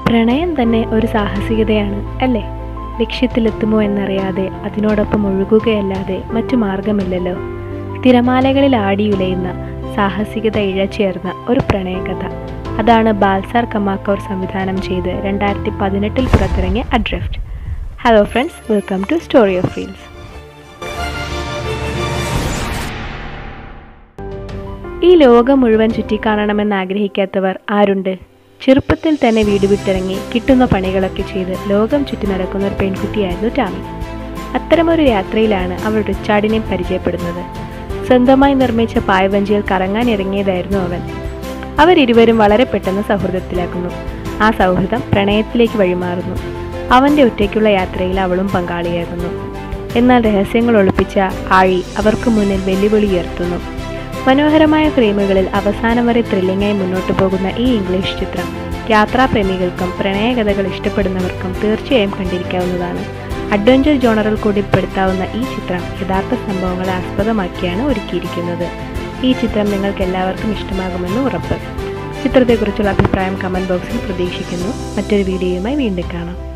പ്രണയം തന്നെ ഒരു സാഹസികതയാണ് അല്ലേ ലക്ഷ്യത്തിലെത്തുമോ എന്നറിയാതെ അതിനോടൊപ്പം ഒഴുകുകയല്ലാതെ മറ്റു മാർഗമില്ലല്ലോ തിരമാലകളിൽ ആടിയുലയുന്ന സാഹസികത ഇഴചേർന്ന ഒരു പ്രണയകഥ അതാണ് ബാൽസാർ കമാക്കോർ സംവിധാനം ചെയ്ത് രണ്ടായിരത്തി പതിനെട്ടിൽ പുറത്തിറങ്ങിയ Adrift hello friends welcome to story of reels ഈ ലോകം മുഴുവൻ ചുറ്റിക്കാണണമെന്ന് ആഗ്രഹിക്കാത്തവർ ആരുണ്ട് ചെറുപ്പത്തിൽ തന്നെ വീട് വിട്ടിറങ്ങി കിട്ടുന്ന പണികളൊക്കെ ചെയ്ത് ലോകം ചുറ്റി നടക്കുന്ന ഒരു പെൺകുട്ടിയായിരുന്നു ടാമി അത്തരമൊരു യാത്രയിലാണ് അവൾ റിച്ചാർഡിനെ പരിചയപ്പെടുന്നത് സ്വന്തമായി നിർമ്മിച്ച പായ്വഞ്ചിയിൽ കറങ്ങാൻ ഇറങ്ങിയതായിരുന്നു അവൻ അവരിരുവരും വളരെ പെട്ടെന്ന് സൗഹൃദത്തിലാക്കുന്നു ആ സൗഹൃദം പ്രണയത്തിലേക്ക് വഴിമാറുന്നു അവൻ്റെ ഒറ്റയ്ക്കുള്ള യാത്രയിൽ അവളും പങ്കാളിയാകുന്നു എന്നാൽ രഹസ്യങ്ങൾ ഒളിപ്പിച്ച ആഴി അവർക്ക് മുന്നിൽ വെല്ലുവിളി ഉയർത്തുന്നു മനോഹരമായ ഫ്രെയിമുകളിൽ അവസാനം വരെ ത്രില്ലിങ്ങായി മുന്നോട്ട് പോകുന്ന ഈ ഇംഗ്ലീഷ് ചിത്രം യാത്രാപ്രേമികൾക്കും പ്രണയകഥകൾ ഇഷ്ടപ്പെടുന്നവർക്കും തീർച്ചയായും കണ്ടിരിക്കാവുന്നതാണ് അഡ്വഞ്ചർ ജോണറിൽ കൂടി പെടുത്താവുന്ന ഈ ചിത്രം യഥാർത്ഥ സംഭവങ്ങളെ ആസ്പദമാക്കിയാണ് ഒരുക്കിയിരിക്കുന്നത് ഈ ചിത്രം നിങ്ങൾക്ക് എല്ലാവർക്കും ഇഷ്ടമാകുമെന്ന് ഉറപ്പ് ചിത്രത്തെക്കുറിച്ചുള്ള അഭിപ്രായം കമൻറ്റ് ബോക്സിൽ പ്രതീക്ഷിക്കുന്നു മറ്റൊരു വീഡിയോയുമായി വീണ്ടും കാണാം